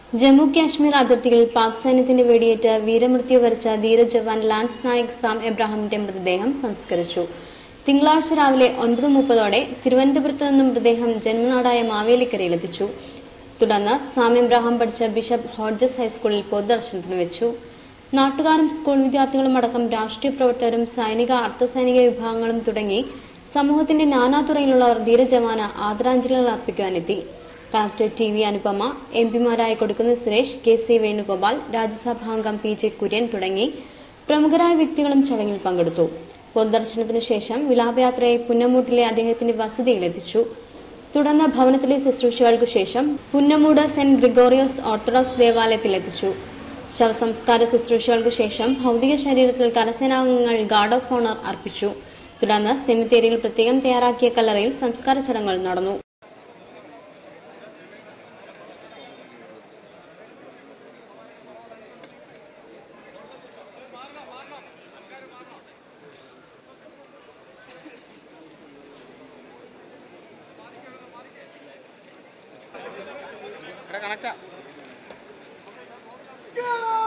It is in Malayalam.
ജമ്മു കാശ്മീർ അതിർത്തിയിൽ പാക് സൈന്യത്തിന്റെ വെടിയേറ്റ് വീരമൃത്യു വരിച്ച ധീര ജവാൻ ലാൻസ് നായിക് സാം എബ്രാഹിമിന്റെ മൃതദേഹം സംസ്കരിച്ചു തിങ്കളാഴ്ച രാവിലെ ഒൻപത് മുപ്പതോടെ തിരുവനന്തപുരത്ത് നിന്നും മൃതദേഹം ജന്മനാടായ മാവേലിക്കരയിലെത്തിച്ചു തുടർന്ന് സാം എബ്രാഹിം പഠിച്ച ബിഷപ്പ് ഹോർജസ് ഹൈസ്കൂളിൽ പൊതുദർശനത്തിന് വെച്ചു നാട്ടുകാരും സ്കൂൾ വിദ്യാർത്ഥികളും അടക്കം രാഷ്ട്രീയ പ്രവർത്തകരും സൈനിക അർദ്ധസൈനിക വിഭാഗങ്ങളും തുടങ്ങി സമൂഹത്തിന്റെ നാനാതുറയിലുള്ളവർ ധീരജവാന് ആദരാഞ്ജലികൾ അർപ്പിക്കുവാനെത്തി collector T V Anupama M പിമാരായ കൊടുക്കുന്ന സുരേഷ് കെ സി വേണുഗോപാൽ രാജ്യസഭാംഗം പി ജെ കുര്യൻ തുടങ്ങി പ്രമുഖരായ വ്യക്തികളും ചടങ്ങിൽ പങ്കെടുത്തു പൊതുദർശനത്തിനു ശേഷം വിലാപയാത്രയെ പുന്നമൂട്ടിലെ അദ്ദേഹത്തിന്റെ വസതിയിലെത്തിച്ചു തുടർന്ന് ഭവനത്തിലെ ശുശ്രൂഷകൾക്കു ശേഷം പുന്നമൂട് സെന്റ് ഗ്രിഗോറിയോസ് ഓർത്തഡോക്സ് ദേവാലയത്തിലെത്തിച്ചു ശവസംസ്കാര ശുശ്രൂഷകൾക്കു ശേഷം ഭൗതിക ശരീരത്തിൽ കരസേനാംഗങ്ങൾ ഗാർഡ് ഓഫ് ഓണർ അർപ്പിച്ചു തുടർന്ന് സെമിത്തേരിയിൽ പ്രത്യേകം തയ്യാറാക്കിയ കല്ലറയിൽ സംസ്കാര ചടങ്ങുകൾ നടന്നു ഇവിടെ കണക്റ്റാ